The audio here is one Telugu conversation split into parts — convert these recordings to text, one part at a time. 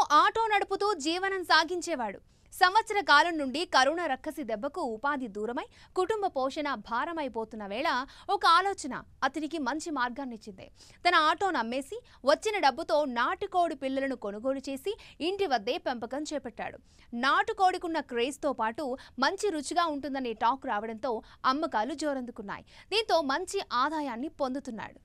ఆటో నడుపుతూ జీవనం సాగించేవాడు సంవత్సర కాలం నుండి కరోనా రక్కసి దెబ్బకు ఉపాధి దూరమై కుటుంబ పోషణ భారమైపోతున్న వేళ ఒక ఆలోచన అతనికి మంచి మార్గాన్నిచ్చింది తన ఆటోను అమ్మేసి వచ్చిన డబ్బుతో నాటుకోడి పిల్లలను కొనుగోలు చేసి ఇంటి వద్దే పెంపకం చేపట్టాడు నాటుకోడికున్న క్రేజ్తో పాటు మంచి రుచిగా ఉంటుందనే టాక్ రావడంతో అమ్మకాలు జోరందుకున్నాయి దీంతో మంచి ఆదాయాన్ని పొందుతున్నాడు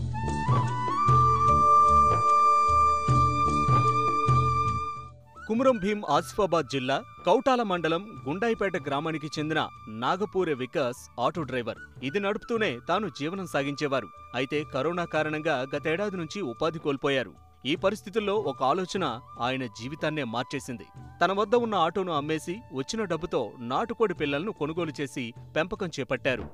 కుమురం భీం ఆసిఫాబాద్ జిల్లా కౌటాల మండలం గుండాయిపేట గ్రామానికి చెందిన నాగపూరె వికాస్ ఆటో డ్రైవర్ ఇది నడుపుతూనే తాను జీవనం సాగించేవారు అయితే కరోనా కారణంగా గతేడాది నుంచి ఉపాధి కోల్పోయారు ఈ పరిస్థితుల్లో ఒక ఆలోచన ఆయన జీవితాన్నే మార్చేసింది తన వద్ద ఉన్న ఆటోను అమ్మేసి వచ్చిన డబ్బుతో నాటుకోడి పిల్లలను కొనుగోలు చేసి పెంపకం చేపట్టారు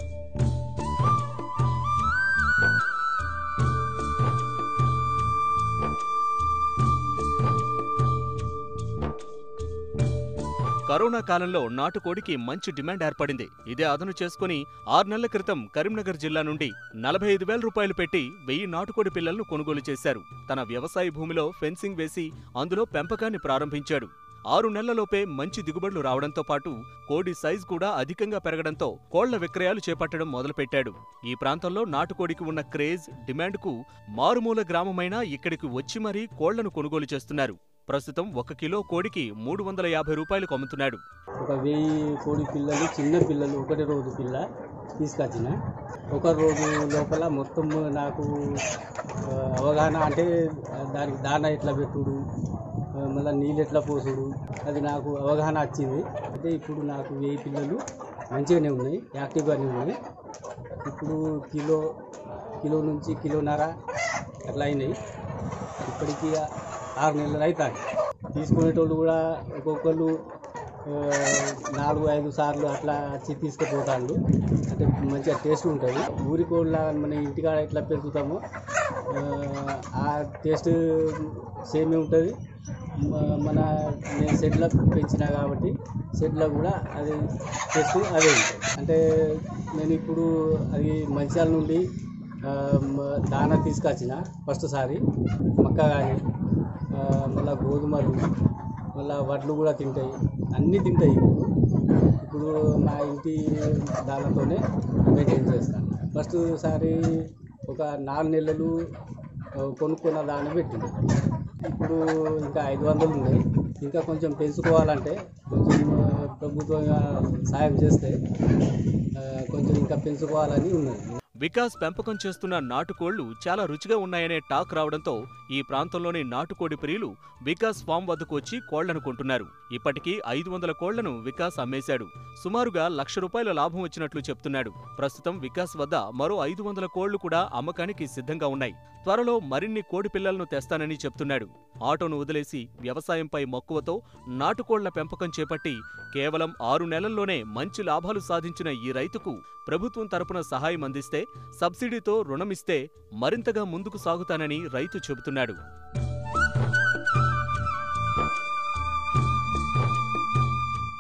కరోనా కాలంలో నాటుకోడికి మంచి డిమాండ్ ఏర్పడింది ఇదే అదను చేసుకుని ఆరు నెలల క్రితం కరీంనగర్ జిల్లా నుండి నలభై ఐదు వేల రూపాయలు పెట్టి వెయ్యి నాటుకోడి పిల్లలను కొనుగోలు చేశారు తన వ్యవసాయ భూమిలో ఫెన్సింగ్ వేసి అందులో పెంపకాన్ని ప్రారంభించాడు ఆరు నెలలలోపే మంచి దిగుబడులు రావడంతో పాటు కోడి సైజు కూడా అధికంగా పెరగడంతో కోళ్ల విక్రయాలు చేపట్టడం మొదలుపెట్టాడు ఈ ప్రాంతంలో నాటుకోడికి ఉన్న క్రేజ్ డిమాండ్కు మారుమూల గ్రామమైన ఇక్కడికి వచ్చి మరీ కోళ్లను కొనుగోలు చేస్తున్నారు ప్రస్తుతం ఒక కిలో కోడికి మూడు వందల యాభై రూపాయలకు అమ్ముతున్నాడు ఒక వెయ్యి కోడి పిల్లలు చిన్న పిల్లలు ఒకటి రోజు పిల్ల తీసుకొచ్చిన ఒక రోజు లోపల మొత్తం నాకు ఆ, అవగాహన అంటే ఆ, దానికి దాన ఎట్లా పెట్టుడు ఆ, మళ్ళీ నీళ్ళు ఎట్లా పోసుడు అది నాకు అవగాహన వచ్చింది అయితే ఇప్పుడు నాకు వెయ్యి పిల్లలు మంచిగానే ఉన్నాయి యాక్టివ్గానే ఉన్నాయి ఇప్పుడు కిలో కిలో నుంచి కిలోన్నర అట్లా అయినాయి ఇప్పటికీ ఆరు నెలలు అవుతాయి తీసుకునేటోళ్ళు కూడా ఒక్కొక్కరు ఆ, నాలుగు ఐదు సార్లు అట్లా వచ్చి తీసుకుపోతాళ్ళు అంటే మంచిగా టేస్ట్ ఉంటుంది ఊరి కోళ్ళ మన ఇంటికాడ ఎట్లా పెంచుతామో ఆ, ఆ టేస్ట్ సేమే ఉంటుంది మ- మన నేను షెడ్లో పెంచినా కాబట్టి షెడ్లో కూడా అది టేస్ట్ అదే ఉంటుంది అంటే నేను ఇప్పుడు అది మంచిర్యాల నుండి ఆ, మ- దానా తీసుకొచ్చిన ఫస్ట్ సారి మక్క కానీ మళ్ళీ గోధుమలు మళ్ళీ వడ్లు కూడా తింటాయి అన్నీ తింటాయి ఇప్పుడు ఇప్పుడు మా ఇంటి దానితోనే మెయింటైన్ చేస్తాను ఫస్ట్ సారి ఒక నాలుగు నెలలు ఆ, కొనుక్కున్న దాన్ని పెట్టింది ఇప్పుడు ఇంకా ఐదు వందలు ఉన్నాయి ఇంకా కొంచెం పెంచుకోవాలంటే కొంచెం ఆ, ప్రభుత్వం సాయం చేస్తే ఆ, కొంచెం ఇంకా పెంచుకోవాలని ఉన్నది వికాస్ పెంపకం చేస్తున్న నాటుకోళ్లు చాలా రుచిగా ఉన్నాయనే టాక్ రావడంతో ఈ ప్రాంతంలోని నాటుకోడి ప్రియులు వికాస్ ఫామ్ వద్దకు వచ్చి కోళ్లను కొంటున్నారు ఇప్పటికీ ఐదు వందల కోళ్లను వికాస్ అమ్మేశాడు సుమారుగా లక్ష రూపాయల లాభం వచ్చినట్లు చెప్తున్నాడు ప్రస్తుతం వికాస్ వద్ద మరో ఐదు వందల కోళ్లు కూడా అమ్మకానికి సిద్ధంగా ఉన్నాయి త్వరలో మరిన్ని కోడి పిల్లలను తెస్తానని చెప్తున్నాడు ఆటోను వదిలేసి వ్యవసాయంపై మక్కువతో నాటుకోళ్ల పెంపకం చేపట్టి కేవలం ఆరు నెలల్లోనే మంచి లాభాలు సాధించిన ఈ రైతుకు ప్రభుత్వం తరపున సహాయం అందిస్తే సబ్సిడీతో రుణమిస్తే మరింతగా ముందుకు సాగుతానని రైతు చెబుతున్నాడు